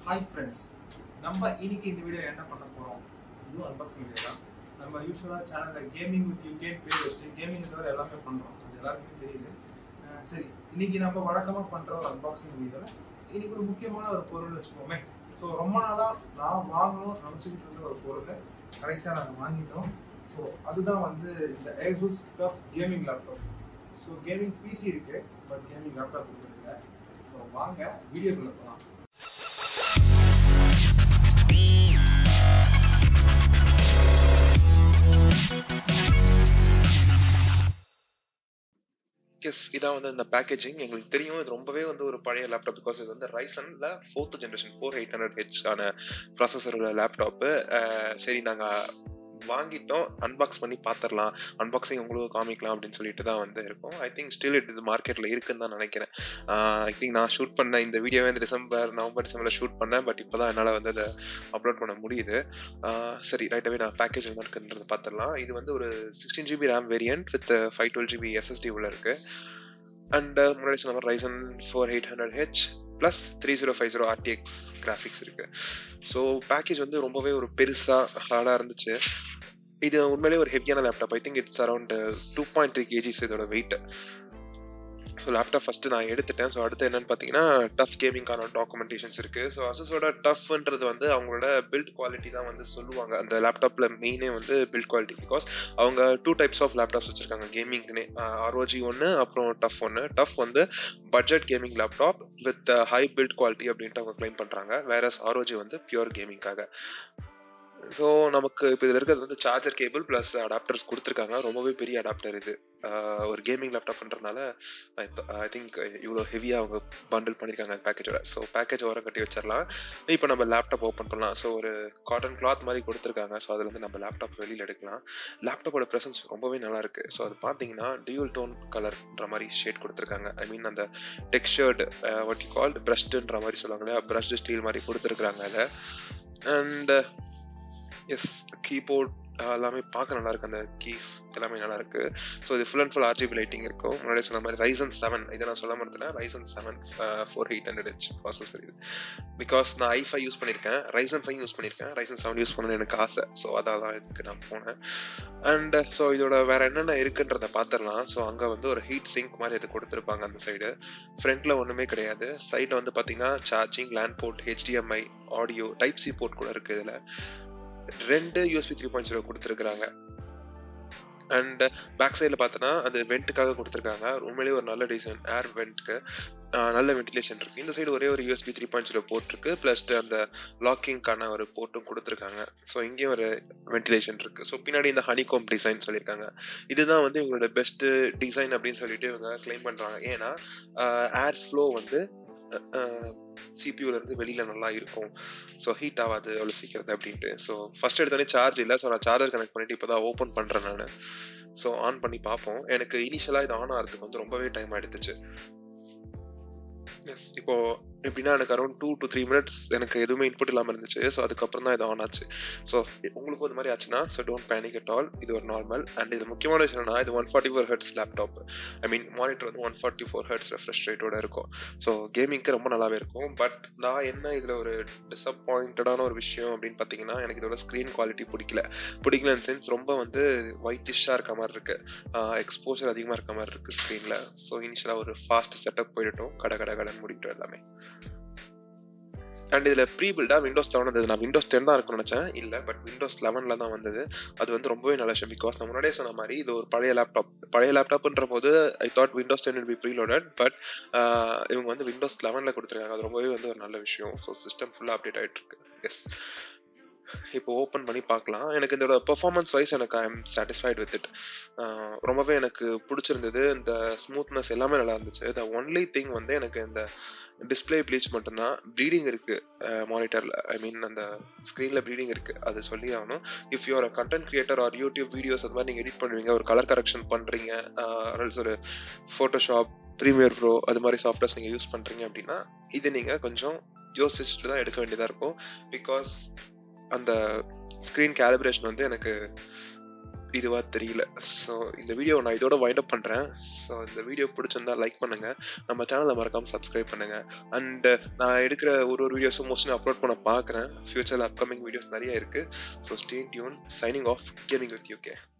hi friends நம்ம இன்னைக்கு இந்த வீடியோ என்ன பண்ண போறோம் இதுவும் அன்பாக்சிங் வீடியோ தான் நம்ம யூஸ்வலாக சேனலில் கேமிங் வித் கேம் பேர் வச்சுட்டு கேமிங் தவிர எல்லாமே பண்ணுறோம் அது எல்லாருக்குமே தெரியுது அஹ் சரி இன்னைக்கு நம்ம வழக்கமாக பண்ணுற ஒரு அன்பாக்சிங் வீடியோவில் இன்னைக்கு ஒரு முக்கியமான ஒரு பொருள் வச்சுக்கோமே ஸோ ரொம்ப நாளாக நான் வாங்கணும் நினச்சிக்கிட்டு இருந்த ஒரு பொருள் கடைசியாக நாங்கள் வாங்கிட்டோம் ஸோ அதுதான் வந்து இந்த ASUS TUF gaming laptop so gaming PC இருக்கு பட் கேமிங் லேப்டாப் இருக்கிறதில்ல ஸோ வாங்க வீடியோக்குள்ள போகலாம் எஸ் இதான் வந்து இந்த பேக்கேஜிங் எங்களுக்கு தெரியும் இது ரொம்பவே வந்து ஒரு பழைய லேப்டாப் பிகாஸ் இது வந்து ரைசன்ல fourth generation four eight hundred ஹெச்க்கான ப்ராசஸரோட லேப்டாப்பு சரி நாங்கள் வாங்கிட்டோம் அன்பாக்ஸ் பண்ணி பார்த்துடலாம் அன்பாக்சிங் உங்களுக்கு காமிக்கலாம் அப்படின்னு சொல்லிட்டு தான் வந்து இருக்கும் ஐ திங்க் ஸ்டில் இட் இது மார்க்கெட்டில் இருக்குன்னு தான் நினைக்கிறேன் ஐ திங்க் நான் ஷூட் பண்ண இந்த வீடியோவே வந்து டிசம்பர் நவம்பர் டிசம்பரில் ஷூட் பண்ணேன் பட் இப்போ தான் என்னால் வந்து அதை அப்லோட் பண்ண முடியுது ஆஹ் சரி ரைட்டாகவே நான் பேக்கேஜ் என்ன இருக்குன்றது பார்த்துடலாம் இது வந்து ஒரு sixteen GB RAM variant with five twelve GB SSD உள்ள இருக்கு அண்ட் முன்னாடி சொன்ன மாதிரி Ryzen four eight hundred H plus three zero five zero RTX graphics இருக்கு ஸோ பேக்கேஜ் வந்து ரொம்பவே ஒரு பெருசாக ஹார்டாக இருந்துச்சு இது உண்மையிலேயே ஒரு ஹெவியான laptop I think it's around two point three kgs இதோட வெயிட் ஸோ லேப்டாப் ஃபஸ்ட்டு நான் எடுத்துட்டேன் ஸோ அடுத்து என்னன்னு பார்த்தீங்கன்னா டஃப் கேமிங்கான டாக்குமெண்டேஷன்ஸ் இருக்குது ஸோ அசஸோட டஃப்ன்றது வந்து அவங்களோட பில்ட் குவாலிட்டி தான் வந்து சொல்லுவாங்க அந்த லேப்டாப்பில் மெயினே வந்து பில்ட் குவாலிட்டி பிகாஸ் அவங்க டூ டைப்ஸ் ஆஃப் லேப்டாப்ஸ் வச்சுருக்காங்க கேமிங்னே ஆர்ஓஜி ஒன்று அப்புறம் டஃப் ஒன்று டஃப் வந்து budget gaming laptop with high build quality அப்படின்ட்டு அவங்க கிளைம் பண்ணுறாங்க வேற ஆர்ஓஜி வந்து பியூர் கேமிங்காக ஸோ நமக்கு இப்போ இதில் இருக்கிறது வந்து சார்ஜர் கேபிள் ப்ளஸ் அடாப்டர்ஸ் கொடுத்துருக்காங்க ரொம்பவே பெரிய அடாப்டர் இது ஆஹ் ஒரு கேமிங் லேப்டாப்ன்றனால ஐ திங்க் இவ்வளோ ஹெவியாக அவங்க பண்டில் பண்ணியிருக்காங்க பேக்கேஜோட ஸோ பேக்கேஜ் ஓரம் கட்டி வச்சிடலாம் இப்போ நம்ம லேப்டாப் ஓப்பன் பண்ணலாம் ஸோ ஒரு காட்டன் கிளாத் மாதிரி கொடுத்துருக்காங்க ஸோ அதில் வந்து நம்ம லேப்டாப் வெளியில் எடுக்கலாம் லேப்டாப்போட ப்ரெசன்ஸ் ரொம்பவே நல்லா இருக்கு ஸோ அது பார்த்தீங்கன்னா டியூல் டோன் கலர்ன்ற மாதிரி ஷேட் கொடுத்துருக்காங்க ஐ மீன் அந்த டெக்ஸ்டர்டு வாட் யூ கால் பிரஷ்டுன்ற மாதிரி சொல்லுவாங்க இல்லையா பிரஷ்டு ஸ்டீல் மாதிரி கொடுத்துருக்குறாங்க அதை அண்ட் எஸ் கீபோர்ட் எல்லாமே பார்க்க நல்லா இருக்கு அந்த கீஸ் எல்லாமே நல்லா இருக்கு ஸோ இது full and full RGB lighting இருக்கும் முன்னாடி சொன்ன மாதிரி ரைசன் செவன் இதை நான் சொல்ல மாட்டேன் Ryzen seven four eight hundred H processor இது பிகாஸ் நான் ஐ ஃபைவ் யூஸ் பண்ணியிருக்கேன் ரைசன் ஃபைவ் யூஸ் பண்ணியிருக்கேன் ரைசன் செவன் யூஸ் பண்ணணும்னு எனக்கு ஆசை ஸோ அதான் தான் இதுக்கு நான் போனேன் அண்ட் ஸோ இதோட வேற என்னென்ன இருக்குன்றத பார்த்துடலாம் ஸோ அங்கே வந்து ஒரு ஹீட் சிங்க் மாதிரி இது கொடுத்துருப்பாங்க அந்த சைடு ஃப்ரண்ட்ல ஒன்றுமே கிடையாது சைடில் வந்து பார்த்தீங்கன்னா charging LAN port HDMI audio type C port கூட இருக்கு இதில் ரெண்டு யூஎஸ்பி த்ரீ பாயிண்ட் ஜீரோ கொடுத்துருக்குறாங்க அண்ட் பேக் சைடில் பார்த்தோன்னா அது வெண்ட்டுக்காக கொடுத்துருக்காங்க உண்மையிலேயே ஒரு நல்ல டிசைன் ஏர் வெண்ட்க்கு நல்ல வென்டிலேஷன் இருக்கு இந்த சைடு ஒரே ஒரு USB three point zero port இருக்கு ப்ளஸ் அந்த லாக்கிங்கான ஒரு போர்ட்டும் கொடுத்துருக்காங்க ஸோ இங்கேயும் ஒரு வென்டிலேஷன் இருக்கு ஸோ பின்னாடி இந்த ஹனிகோம் டிசைன் சொல்லியிருக்காங்க இதுதான் வந்து இவங்களோட பெஸ்ட் டிசைன் அப்படின்னு சொல்லிட்டு இவங்க கிளைம் பண்றாங்க ஏன்னா ஏர் ஃப்ளோ வந்து சிபியூல இருந்து வெளியில நல்லா இருக்கும் ஸோ ஹீட் ஆகாது அவ்வளோ சீக்கிரத்தை அப்படின்ட்டு ஸோ ஃபர்ஸ்ட் எடுத்தோடனே சார்ஜ் இல்லை ஸோ நான் சார்ஜர் கனெக்ட் பண்ணிட்டு இப்போ தான் ஓப்பன் பண்ணுறேன் நான் ஸோ ஆன் பண்ணி பார்ப்போம் எனக்கு இனிஷியலாக இது ஆன் ஆகிறதுக்கு வந்து ரொம்பவே டைம் எடுத்துச்சு எஸ் இப்போ எப்படின்னா எனக்கு around two to three minutes எனக்கு எதுவுமே இன்புட் இல்லாமல் இருந்துச்சு ஸோ அதுக்கப்புறம் தான் இது ஆன் ஆச்சு ஸோ உங்களுக்கு ஒரு மாதிரி ஆச்சுன்னா so don't panic at all இது ஒரு நார்மல் அண்ட் இது முக்கியமான விஷயம் என்னன்னா இது one forty four hertz laptop I mean monitor வந்து one forty four hertz refresh ரேட்டோட இருக்கும் ஸோ கேமிங்க்கு ரொம்ப நல்லாவே இருக்கும் பட் நான் என்ன இதில் ஒரு டிசப்பாயிண்டடான ஒரு விஷயம் அப்படின்னு பார்த்தீங்கன்னா எனக்கு இதோட ஸ்க்ரீன் குவாலிட்டி பிடிக்கல பிடிக்கல சென்ஸ் ரொம்ப வந்து ஒயிட்டிஷாக இருக்க மாதிரி இருக்கு எக்ஸ்போசர் அதிகமாக இருக்க மாதிரி இருக்கு ஸ்க்ரீனில் ஸோ இனிஷியலாக ஒரு ஃபாஸ்ட் செட்டப் போயிட்டோம் கட கட கடன் முடிட்டோம் எல்லாமே அண்ட் இதில் ப்ரீ பில்டா விண்டோஸ் லெவன் வந்தது நான் விண்டோஸ் டென் தான் இருக்கும்னு நினச்சேன் இல்லை பட் விண்டோஸ் லெவனில் தான் வந்தது அது வந்து ரொம்பவே நல்ல விஷயம் பிகாஸ் நான் முன்னாடியே சொன்ன மாதிரி இது ஒரு பழைய லேப்டாப் பழைய லேப்டாப்ன்ற போது I thought Windows ten P preloaded but இவங்க வந்து விண்டோஸ் லெவனில் கொடுத்துருக்காங்க அது ரொம்பவே வந்து ஒரு நல்ல விஷயம் ஸோ சிஸ்டம் ஃபுல்லாக அப்டேட் ஆகிட்டு இருக்கு எஸ் இப்போ ஓப்பன் பண்ணி பார்க்கலாம் எனக்கு இதோட பெர்ஃபார்மன்ஸ் வைஸ் எனக்கு I am satisfied with it ரொம்பவே எனக்கு பிடிச்சிருந்தது இந்த ஸ்மூத்னஸ் எல்லாமே நல்லா இருந்துச்சு த ஒன்லி திங் வந்து எனக்கு இந்த டிஸ்பிளே ப்ளீச் மட்டும்தான் ப்ளீடிங் இருக்கு மானிட்டர்ல ஐ மீன் அந்த ஸ்க்ரீன்ல ப்ளீடிங் இருக்கு அது சொல்லி ஆகணும் if you're content creator or YouTube videos அந்த மாதிரி நீங்க எடிட் பண்ணுவீங்க ஒரு கலர் கரெக்ஷன் பண்றீங்க ஒரு ஃபோட்டோஷாப் ப்ரீமியர் ப்ரோ அது மாதிரி சாஃப்ட்வேர்ஸ் நீங்க யூஸ் பண்றீங்க அப்படின்னா இது நீங்க கொஞ்சம் யோசிச்சுட்டு தான் எடுக்க வேண்டியதா இருக்கும் பிகாஸ் அந்த ஸ்க்ரீன் கேலிப்ரேஷன் வந்து எனக்கு இதுவா தெரியல ஸோ இந்த வீடியோ நான் இதோட வைண்ட் அப் பண்ணுறேன் ஸோ இந்த வீடியோ பிடிச்சிருந்தா லைக் பண்ணுங்க நம்ம சேனலை மறக்காம சப்ஸ்கிரைப் பண்ணுங்க அண்ட் நான் எடுக்கிற ஒரு ஒரு வீடியோஸும் மோஸ்ட்லி அப்லோட் பண்ண பார்க்குறேன் ஃபியூச்சரில் அப்கமிங் வீடியோஸ் நிறைய இருக்கு so stay tuned signing off gaming with UK